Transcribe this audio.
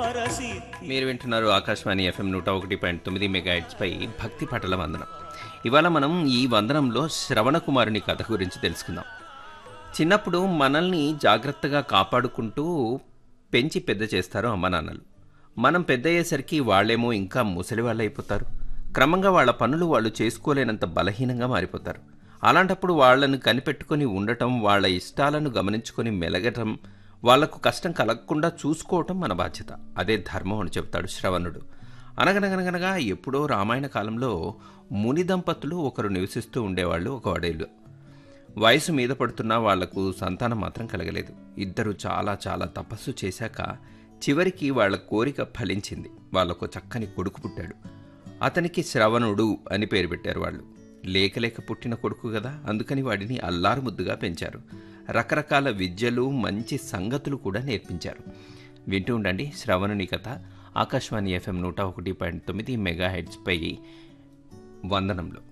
వరసిద్ధి మీరు వింటున్నారు ఆకాశవాణి ఎఫ్ఎం నూట ఒకటి పాయింట్ తొమ్మిది మెగా పై భక్తి పటల వందనం ఇవాళ మనం ఈ వందనంలో శ్రవణ కుమారుని కథ గురించి తెలుసుకుందాం చిన్నప్పుడు మనల్ని జాగ్రత్తగా కాపాడుకుంటూ పెంచి పెద్ద చేస్తారు అమ్మ నాన్నలు మనం పెద్ద అయ్యేసరికి వాళ్ళేమో ఇంకా ముసలి వాళ్ళు అయిపోతారు క్రమంగా వాళ్ళ పనులు వాళ్ళు చేసుకోలేనంత బలహీనంగా మారిపోతారు అలాంటప్పుడు వాళ్ళను కనిపెట్టుకొని ఉండటం వాళ్ళ ఇష్టాలను గమనించుకొని మెలగటం వాళ్లకు కష్టం కలగకుండా చూసుకోవటం మన బాధ్యత అదే ధర్మం అని చెప్తాడు శ్రవణుడు అనగనగనగనగా ఎప్పుడో రామాయణ కాలంలో ముని దంపతులు ఒకరు నివసిస్తూ ఉండేవాళ్ళు ఒక అడవిలో వయసు మీద పడుతున్నా వాళ్లకు సంతానం మాత్రం కలగలేదు ఇద్దరు చాలా చాలా తపస్సు చేశాక చివరికి వాళ్ళ కోరిక ఫలించింది వాళ్ళకు చక్కని కొడుకు పుట్టాడు అతనికి శ్రవణుడు అని పేరు పెట్టారు వాళ్ళు లేక లేక పుట్టిన కొడుకు కదా అందుకని వాడిని అల్లారు ముద్దుగా పెంచారు రకరకాల విద్యలు మంచి సంగతులు కూడా నేర్పించారు వింటూ ఉండండి శ్రవణుని కథ ఆకాశవాణి ఎఫ్ఎం నూట ఒకటి పాయింట్ తొమ్మిది మెగా హెడ్స్పై వందనంలో